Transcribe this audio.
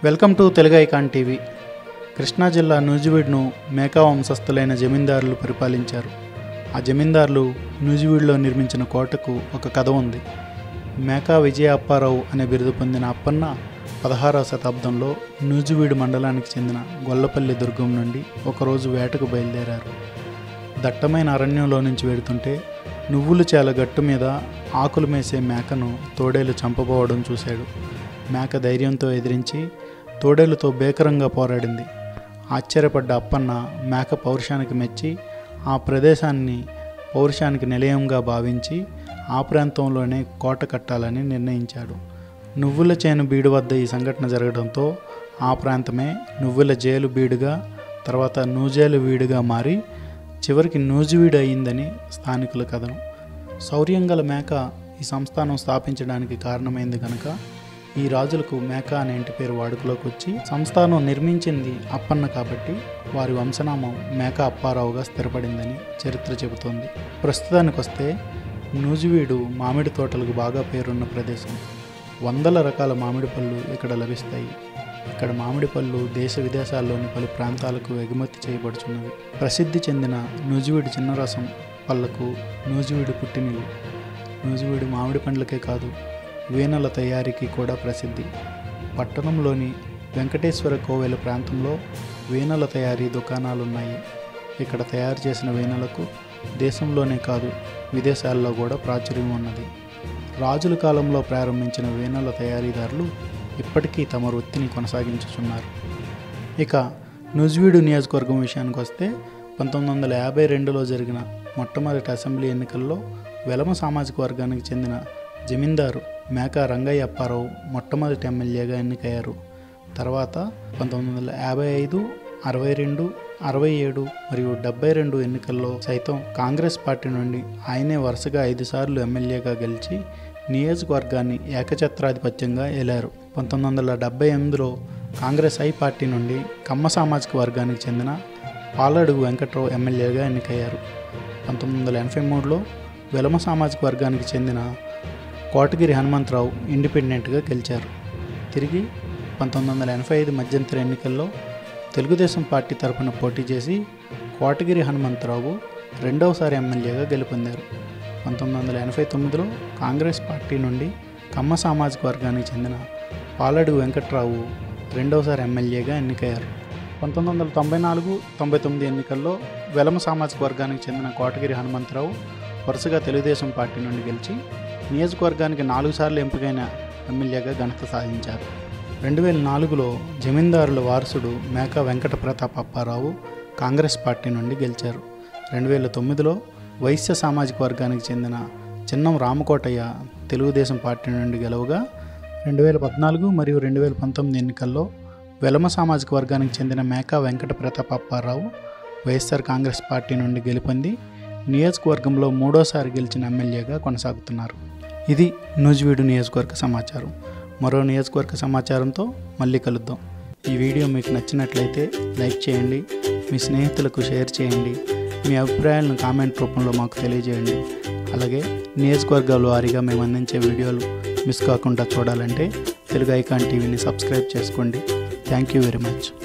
welcome to Telugu icon TV Krishna జిల్లా నూజివీడ్ను మేకా వంశస్థులైన జమీందారులు పరిపాలించారు ఆ జమీందారులు నూజివీడ్లో నిర్మించిన కోటకు ఒక కథ ఉంది మేకా విజయ అప్పారావు అనే బిరుదు పొందిన అప్పన్న పదహారవ శతాబ్దంలో నూజివీడు మండలానికి చెందిన గొల్లపల్లి దుర్గం నుండి ఒకరోజు వేటకు బయలుదేరారు దట్టమైన అరణ్యంలో నుంచి వెడుతుంటే నువ్వులు చేల గట్టు మీద ఆకులు మేసే మేకను తోడేలు చంపబోవడం చూశాడు మేక ధైర్యంతో ఎదిరించి తోడేలుతో భీకరంగా పోరాడింది ఆశ్చర్యపడ్డ అప్పన్న మేక పౌరుషానికి మెచ్చి ఆ ప్రదేశాన్ని పౌరుషానికి నిలయంగా భావించి ఆ ప్రాంతంలోనే కోట కట్టాలని నిర్ణయించాడు నువ్వుల చేను బీడు వద్ద ఈ సంఘటన జరగడంతో ఆ ప్రాంతమే నువ్వుల జైలు బీడుగా తర్వాత నూజేలు వీడుగా మారి చివరికి నూజివీడు అయిందని స్థానికుల కథనం శౌర్యం గల మేక ఈ సంస్థానం స్థాపించడానికి కారణమైంది కనుక ఈ రాజులకు మేక అనే ఇంటి పేరు వాడుకలోకి వచ్చి సంస్థానం నిర్మించింది అప్పన్న కాబట్టి వారి వంశనామం మేక అప్పారావుగా స్థిరపడిందని చరిత్ర చెబుతోంది ప్రస్తుతానికి వస్తే నూజివీడు మామిడి తోటలకు బాగా పేరున్న ప్రదేశం వందల రకాల మామిడి పళ్ళు ఇక్కడ లభిస్తాయి ఇక్కడ మామిడి పళ్ళు దేశ విదేశాల్లోని పలు ప్రాంతాలకు ఎగుమతి చేయబడుచున్నవి ప్రసిద్ధి చెందిన నూజివీడు చిన్నరసం పళ్ళకు నూజివీడు పుట్టినిల్లు నూజివీడు మామిడి పండ్లకే కాదు వీణల తయారీకి కూడా ప్రసిద్ధి పట్టణంలోని వెంకటేశ్వర కోవెల ప్రాంతంలో వీణల తయారీ దుకాణాలు ఉన్నాయి ఇక్కడ తయారు చేసిన వీణలకు దేశంలోనే కాదు విదేశాల్లో కూడా ప్రాచుర్యం ఉన్నది రాజుల కాలంలో ప్రారంభించిన వీణల తయారీదారులు ఇప్పటికీ తమ వృత్తిని కొనసాగించుచున్నారు ఇక నుజ్వీడు నియోజకవర్గం విషయానికి వస్తే పంతొమ్మిది వందల యాభై రెండులో జరిగిన మొట్టమొదటి అసెంబ్లీ ఎన్నికల్లో వెలమ సామాజిక వర్గానికి చెందిన జమీందారు మేకా రంగయ్య అప్పారావు మొట్టమొదటి ఎమ్మెల్యేగా ఎన్నికయ్యారు తర్వాత పంతొమ్మిది వందల యాభై ఐదు అరవై రెండు అరవై ఏడు మరియు డెబ్బై రెండు ఎన్నికల్లో సైతం కాంగ్రెస్ పార్టీ నుండి ఆయనే వరుసగా ఐదు సార్లు ఎమ్మెల్యేగా గెలిచి నియోజకవర్గాన్ని ఏకఛత్రాధిపత్యంగా ఏలారు పంతొమ్మిది వందల డెబ్బై ఎనిమిదిలో కాంగ్రెస్ ఐ పార్టీ నుండి కమ్మ సామాజిక వర్గానికి చెందిన పాలడుగు వెంకట్రావు ఎమ్మెల్యేగా ఎన్నికయ్యారు పంతొమ్మిది వందల ఎనభై మూడులో వెలమ సామాజిక వర్గానికి చెందిన కోటగిరి హనుమంతరావు ఇండిపెండెంట్గా గెలిచారు తిరిగి పంతొమ్మిది వందల ఎనభై ఐదు మధ్యంతర ఎన్నికల్లో తెలుగుదేశం పార్టీ తరపున పోటీ చేసి కోటగిరి హనుమంతరావు రెండవసారి ఎమ్మెల్యేగా గెలుపొందారు పంతొమ్మిది వందల ఎనభై తొమ్మిదిలో కాంగ్రెస్ పార్టీ నుండి కమ్మ సామాజిక వర్గానికి చెందిన పాలడు వెంకట్రావు రెండవసారి ఎమ్మెల్యేగా ఎన్నికయ్యారు పంతొమ్మిది వందల తొంభై నాలుగు తొంభై తొమ్మిది ఎన్నికల్లో వెలమ సామాజిక వర్గానికి చెందిన కోటగిరి హనుమంతరావు వరుసగా తెలుగుదేశం పార్టీ నుండి గెలిచి నియోజకవర్గానికి నాలుగు సార్లు ఎంపికైన ఎమ్మెల్యేగా ఘనత సాధించారు రెండు వేల నాలుగులో జమీందారుల వారసుడు మేకా వెంకట ప్రతాప్ అప్పారావు కాంగ్రెస్ పార్టీ నుండి గెలిచారు రెండు వేల తొమ్మిదిలో వైశ్య సామాజిక వర్గానికి చెందిన చిన్నం రామకోటయ్య తెలుగుదేశం పార్టీ నుండి గెలవగా రెండు వేల పద్నాలుగు మరియు రెండు వేల పంతొమ్మిది ఎన్నికల్లో వెలమ సామాజిక వర్గానికి చెందిన మేకా వెంకట ప్రతాప్ అప్పారావు వైఎస్ఆర్ కాంగ్రెస్ పార్టీ నుండి గెలుపొంది నియోజకవర్గంలో మూడోసారి గెలిచిన ఎమ్మెల్యేగా కొనసాగుతున్నారు ఇది నూజివీడు నియోజకవర్గ సమాచారం మరో నియోజకవర్గ సమాచారంతో మళ్ళీ కలుద్దాం ఈ వీడియో మీకు నచ్చినట్లయితే లైక్ చేయండి మీ స్నేహితులకు షేర్ చేయండి మీ అభిప్రాయాలను కామెంట్ రూపంలో మాకు తెలియజేయండి అలాగే నియోజకవర్గాల వారీగా మేము అందించే వీడియోలు మిస్ కాకుండా చూడాలంటే తెలుగు ఐకాన్ టీవీని సబ్స్క్రైబ్ చేసుకోండి థ్యాంక్ యూ వెరీ మచ్